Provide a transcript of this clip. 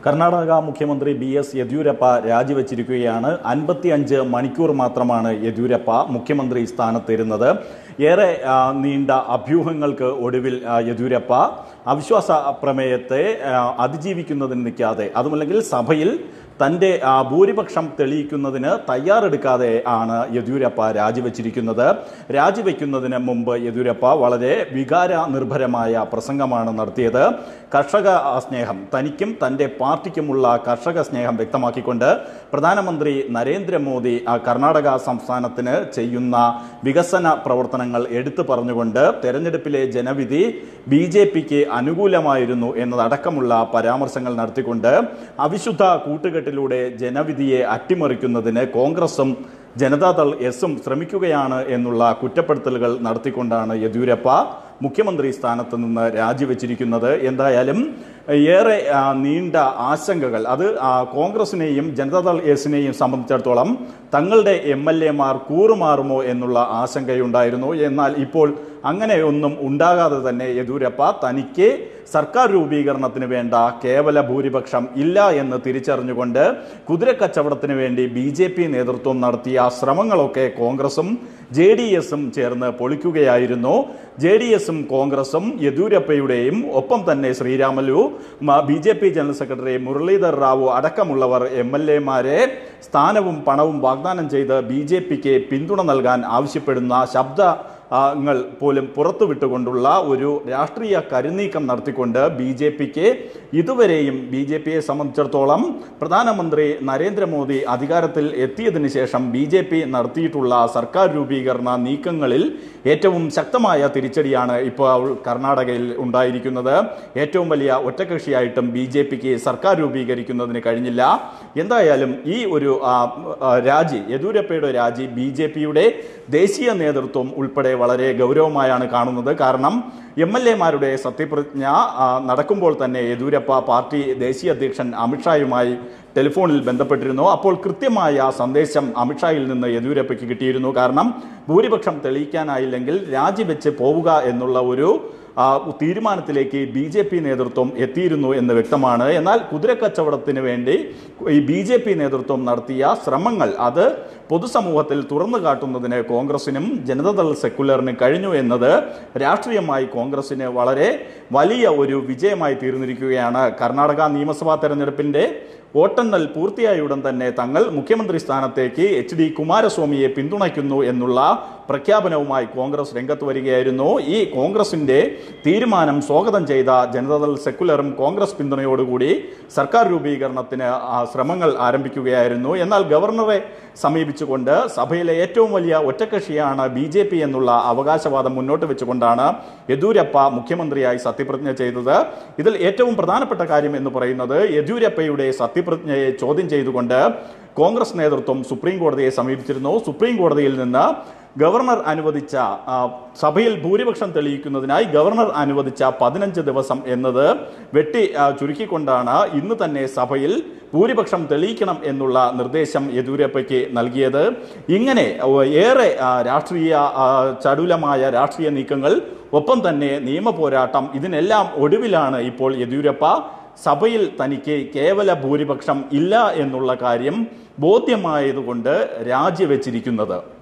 കർണാടക മുഖ്യമന്ത്രി B S Yediyurappa രാജിവെച്ചിരിക്കുകയാണ് അൻപത്തി അഞ്ച് മണിക്കൂർ മാത്രമാണ് യെദ്യൂരപ്പ മുഖ്യമന്ത്രി സ്ഥാനത്തിരുന്നത് ഏറെ ആ, നീണ്ട അഭ്യൂഹങ്ങൾക്ക് ഒടുവിൽ ആ, യെദ്യൂരപ്പ അവിശ്വാസ പ്രമേയത്തെ ആ, അതിജീവിക്കുന്നതിന് നിൽക്കാതെ അതുമല്ലെങ്കിൽ സഭയിൽ തന്റെ ആ, ഭൂരിപക്ഷം തെളിയിക്കുന്നതിന് തയ്യാറെടുക്കാതെ ആണ് യെദ്യൂരപ്പ രാജിവെച്ചിരിക്കുന്നത് രാജിവെക്കുന്നതിന് മുമ്പ് യെദ്യൂരപ്പ വളരെ വികാര നിർഭരമായ പ്രസംഗമാണ് നടത്തിയത് കർഷക ആ, സ്നേഹം തനിക്കും തന്റെ പാർട്ടിക്കുമുള്ള കർഷക സ്നേഹം വ്യക്തമാക്കിക്കൊണ്ട് പ്രധാനമന്ത്രി നരേന്ദ്രമോദി ആ, കർണാടക സംസ്ഥാനത്തിന് ചെയ്യുന്ന വികസന പ്രവർത്തനങ്ങൾ എടുത്തു പറഞ്ഞുകൊണ്ട് തെരഞ്ഞെടുപ്പിലെ ജനവിധി ബി ജെ പിക്ക് അനുകൂലമായിരുന്നു എന്നതടക്കമുള്ള പരാമർശങ്ങൾ നടത്തിക്കൊണ്ട് അവിശുദ്ധ കൂട്ടുകെട്ടിലൂടെ ജനവിധിയെ അട്ടിമറിക്കുന്നതിന് കോൺഗ്രസും ജനതാദൾ എസും ശ്രമിക്കുകയാണ് എന്നുള്ള കുറ്റപ്പെടുത്തലുകൾ നടത്തിക്കൊണ്ടാണ് യെദ്യൂരപ്പ മുഖ്യമന്ത്രി സ്ഥാനത്ത് നിന്ന് രാജിവെച്ചിരിക്കുന്നത് എന്തായാലും ഏറെ ആ, നീണ്ട ആശങ്കകൾ അത് ആ, കോൺഗ്രസിനെയും ജനതാദൾ എസിനെയും സംബന്ധിച്ചിടത്തോളം തങ്ങളുടെ എം എൽ എമാർ കൂറുമാറുമോ എന്നുള്ള ആശങ്കയുണ്ടായിരുന്നു എന്നാൽ ഇപ്പോൾ അങ്ങനെയൊന്നും ഉണ്ടാകാതെ തന്നെ യെദ്യൂരപ്പ തനിക്ക് സർക്കാർ രൂപീകരണത്തിന് വേണ്ട കേവല ഭൂരിപക്ഷം ഇല്ല എന്ന് തിരിച്ചറിഞ്ഞുകൊണ്ട് കുതിരക്കച്ചവടത്തിന് വേണ്ടി ബി ജെ പി നേതൃത്വം നടത്തിയ ശ്രമങ്ങളൊക്കെ കോൺഗ്രസും ജെ ഡി എസും ചേർന്ന് പൊളിക്കുകയായിരുന്നു ജെ ഡി എസും കോൺഗ്രസും യെദ്യൂരപ്പയുടെയും ഒപ്പം തന്നെ Sriramulu B J P general secretary Muralidhar Rao അടക്കമുള്ളവർ എം എൽ എമാരെ സ്ഥാനവും പണവും വാഗ്ദാനം ചെയ്ത് ബി ജെ പിക്ക് പിന്തുണ നൽകാൻ ആവശ്യപ്പെടുന്ന ശബ്ദ ആ, ങ്ങൾ പോലും പുറത്തുവിട്ടുകൊണ്ടുള്ള ഒരു രാഷ്ട്രീയ കരുനീക്കം നടത്തിക്കൊണ്ട് ബി ജെ പിക്ക് ഇതുവരെയും ബി ജെ പിയെ സംബന്ധിച്ചിടത്തോളം പ്രധാനമന്ത്രി നരേന്ദ്രമോദി അധികാരത്തിൽ എത്തിയതിനു ശേഷം ബി ജെ പി നടത്തിയിട്ടുള്ള സർക്കാർ രൂപീകരണ നീക്കങ്ങളിൽ ഏറ്റവും ശക്തമായ തിരിച്ചടിയാണ് ഇപ്പോൾ കർണാടകയിൽ ഉണ്ടായിരിക്കുന്നത് ഏറ്റവും വലിയ ഒറ്റകക്ഷിയായിട്ടും ബി ജെ പിക്ക് സർക്കാർ രൂപീകരിക്കുന്നതിന് കഴിഞ്ഞില്ല എന്തായാലും ഈ ഒരു ആ, ആ, രാജി യെദ്യൂരപ്പയുടെ രാജി ബി ജെ പിയുടെ ദേശീയ നേതൃത്വം ഉൾപ്പെടെ വളരെ ഗൗരവമായാണ് കാണുന്നത് കാരണം എം എൽ എമാരുടെ സത്യപ്രതിജ്ഞ ആ, നടക്കുമ്പോൾ തന്നെ യെദ്യൂരപ്പ പാർട്ടി ദേശീയ അധ്യക്ഷൻ അമിത്ഷായുമായി ടെലിഫോണിൽ ബന്ധപ്പെട്ടിരുന്നു അപ്പോൾ കൃത്യമായ സന്ദേശം അമിത്ഷായിൽ നിന്ന് യെദ്യൂരപ്പയ്ക്ക് കിട്ടിയിരുന്നു കാരണം ഭൂരിപക്ഷം തെളിയിക്കാനായില്ലെങ്കിൽ രാജിവെച്ച് പോവുക എന്നുള്ള ഒരു ആ, തീരുമാനത്തിലേക്ക് ബി ജെ പി നേതൃത്വം എത്തിയിരുന്നു എന്ന് വ്യക്തമാണ് എന്നാൽ കുതിരക്കച്ചവടത്തിന് വേണ്ടി ഈ ബി ജെ പി നേതൃത്വം നടത്തിയ ശ്രമങ്ങൾ അത് പൊതുസമൂഹത്തിൽ തുറന്നു കാട്ടുന്നതിന് കോൺഗ്രസിനും ജനതാദൾ സെക്കുലറിനും കഴിഞ്ഞു എന്നത് രാഷ്ട്രീയമായി കോൺഗ്രസിന് വളരെ വലിയ ഒരു വിജയമായി തീർന്നിരിക്കുകയാണ് കർണാടക നിയമസഭാ തെരഞ്ഞെടുപ്പിന്റെ വോട്ടെണ്ണൽ പൂർത്തിയായ ഉടൻ തന്നെ തങ്ങൾ മുഖ്യമന്ത്രി സ്ഥാനത്തേക്ക് എച്ച് ഡി കുമാരസ്വാമിയെ പിന്തുണയ്ക്കുന്നു എന്നുള്ള പ്രഖ്യാപനവുമായി കോൺഗ്രസ് രംഗത്ത് വരികയായിരുന്നു ഈ കോൺഗ്രസിന്റെ തീരുമാനം സ്വാഗതം ചെയ്ത ജനതാദൾ സെക്കുലറും കോൺഗ്രസ് പിന്തുണയോടുകൂടി സർക്കാർ രൂപീകരണത്തിന് ആ, ശ്രമങ്ങൾ ആരംഭിക്കുകയായിരുന്നു എന്നാൽ ഗവർണറെ സമീപിച്ചുകൊണ്ട് സഭയിലെ ഏറ്റവും വലിയ ഒറ്റക്കക്ഷിയാണ് ബി ജെ പി എന്നുള്ള അവകാശവാദം മുന്നോട്ട് വെച്ചുകൊണ്ടാണ് യെദ്യൂരപ്പ മുഖ്യമന്ത്രിയായി സത്യപ്രതിജ്ഞ ചെയ്തത് ഇതിൽ ഏറ്റവും പ്രധാനപ്പെട്ട കാര്യം എന്ന് പറയുന്നത് യെദ്യൂരപ്പയുടെ സത്യപ്രതിജ്ഞയെ ചോദ്യം ചെയ്തുകൊണ്ട് കോൺഗ്രസ് നേതൃത്വം സുപ്രീം കോടതിയെ സമീപിച്ചിരുന്നു സുപ്രീം കോടതിയിൽ നിന്ന് ഗവർണർ അനുവദിച്ച ആ, സഭയിൽ ഭൂരിപക്ഷം തെളിയിക്കുന്നതിനായി ഗവർണർ അനുവദിച്ച പതിനഞ്ച് ദിവസം എന്നത് വെട്ടി ആ, ചുരുക്കിക്കൊണ്ടാണ് ഇന്ന് തന്നെ സഭയിൽ ഭൂരിപക്ഷം തെളിയിക്കണം എന്നുള്ള നിർദ്ദേശം യെദ്യൂരപ്പയ്ക്ക് നൽകിയത് ഇങ്ങനെ ഓ, ഏറെ ആ, രാഷ്ട്രീയ ആ, ചടുലമായ രാഷ്ട്രീയ നീക്കങ്ങൾ ഒപ്പം തന്നെ നിയമ പോരാട്ടം ഇതിനെല്ലാം ഒടുവിലാണ് ഇപ്പോൾ യെദ്യൂരപ്പ സഭയിൽ തനിക്ക് കേവല ഭൂരിപക്ഷം ഇല്ല എന്നുള്ള കാര്യം ബോധ്യമായതുകൊണ്ട് രാജിവെച്ചിരിക്കുന്നത്